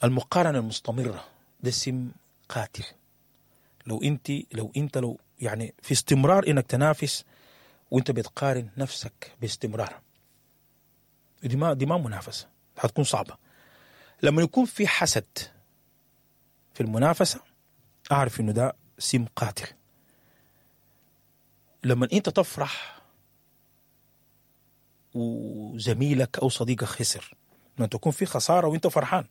المقارنة المستمرة ده اسم قاتل لو انت لو انت لو يعني في استمرار انك تنافس وانت بتقارن نفسك باستمرار دي ما دي ما منافسة حتكون صعبة لما يكون في حسد في المنافسة أعرف إنه ده سم قاتل لما أنت تفرح وزميلك أو صديقك خسر لما تكون في خسارة وأنت فرحان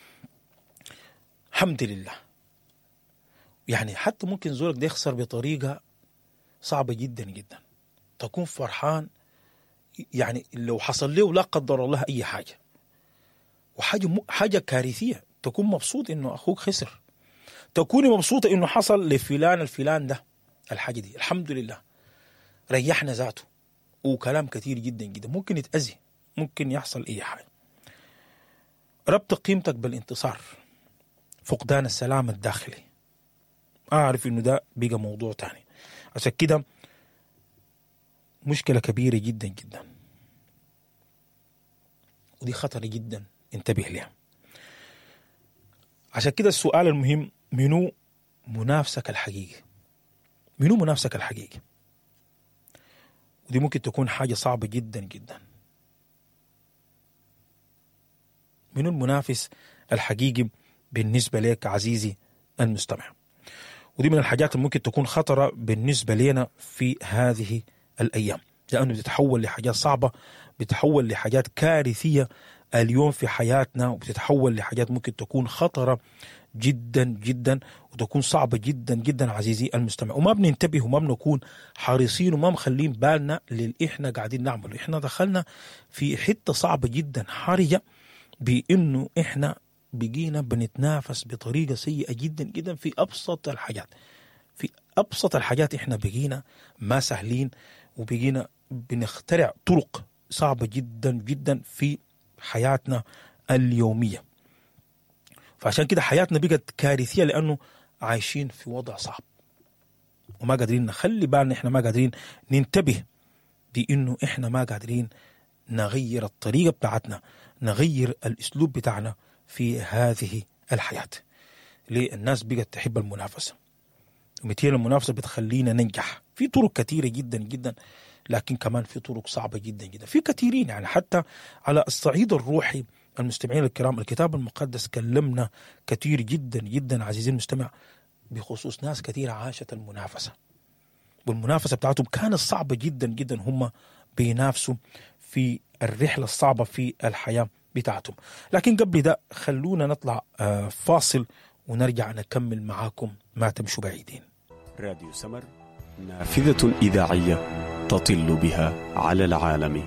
الحمد لله يعني حتى ممكن زورك ده يخسر بطريقة صعبة جدا جدا تكون فرحان يعني لو حصل له لا قدر الله أي حاجة وحاجة م... حاجة كارثية تكون مبسوط إنه أخوك خسر تكوني مبسوطة إنه حصل لفلان الفلان ده الحاجة دي الحمد لله ريحنا ذاته وكلام كثير جدا جدا ممكن يتأذي ممكن يحصل أي حاجة ربط قيمتك بالانتصار فقدان السلام الداخلي أعرف إنه ده بقى موضوع تاني عشان كده مشكلة كبيرة جدا جدا ودي خطر جدا انتبه لها عشان كده السؤال المهم منو منافسك الحقيقي منو منافسك الحقيقي ودي ممكن تكون حاجة صعبة جدا جدا منو المنافس الحقيقي بالنسبة لك عزيزي المستمع ودي من الحاجات اللي ممكن تكون خطرة بالنسبة لنا في هذه الأيام لأنه بتتحول لحاجات صعبة بتتحول لحاجات كارثية اليوم في حياتنا وبتتحول لحاجات ممكن تكون خطرة جدا جدا وتكون صعبة جدا جدا عزيزي المستمع وما بننتبه وما بنكون حريصين وما مخلين بالنا للي احنا قاعدين نعمله احنا دخلنا في حتة صعبة جدا حرجة بانه احنا بقينا بنتنافس بطريقة سيئة جدا جدا في أبسط الحاجات في أبسط الحاجات احنا بقينا ما سهلين وبقينا بنخترع طرق صعبة جدا جدا في حياتنا اليومية فعشان كده حياتنا بقت كارثية لأنه عايشين في وضع صعب وما قادرين نخلي بالنا احنا ما قادرين ننتبه بانه احنا ما قادرين نغير الطريقة بتاعتنا نغير الاسلوب بتاعنا في هذه الحياة ليه الناس بقت تحب المنافسة ومثير المنافسة بتخلينا ننجح في طرق كثيرة جدا جدا لكن كمان في طرق صعبة جدا جدا في كثيرين يعني حتى على الصعيد الروحي المستمعين الكرام الكتاب المقدس كلمنا كثير جدا جدا عزيزي المستمع بخصوص ناس كثيرة عاشت المنافسة والمنافسة بتاعتهم كانت صعبة جدا جدا هم بينافسوا في الرحلة الصعبة في الحياة بتاعتهم لكن قبل ده خلونا نطلع فاصل ونرجع نكمل معاكم ما تمشوا بعيدين راديو سمر نافذة إذاعية تطل بها على العالم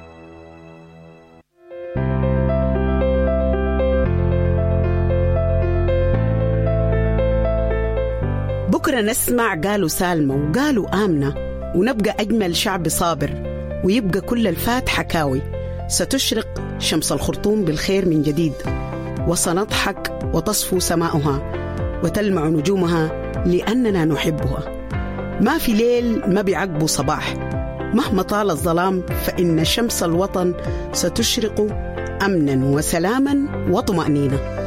بكرة نسمع قالوا سالمة وقالوا آمنة ونبقى أجمل شعب صابر ويبقى كل الفات حكاوي ستشرق شمس الخرطوم بالخير من جديد وسنضحك وتصفو سماؤها وتلمع نجومها لأننا نحبها ما في ليل ما بيعقبه صباح مهما طال الظلام فإن شمس الوطن ستشرق أمنا وسلاما وطمأنينة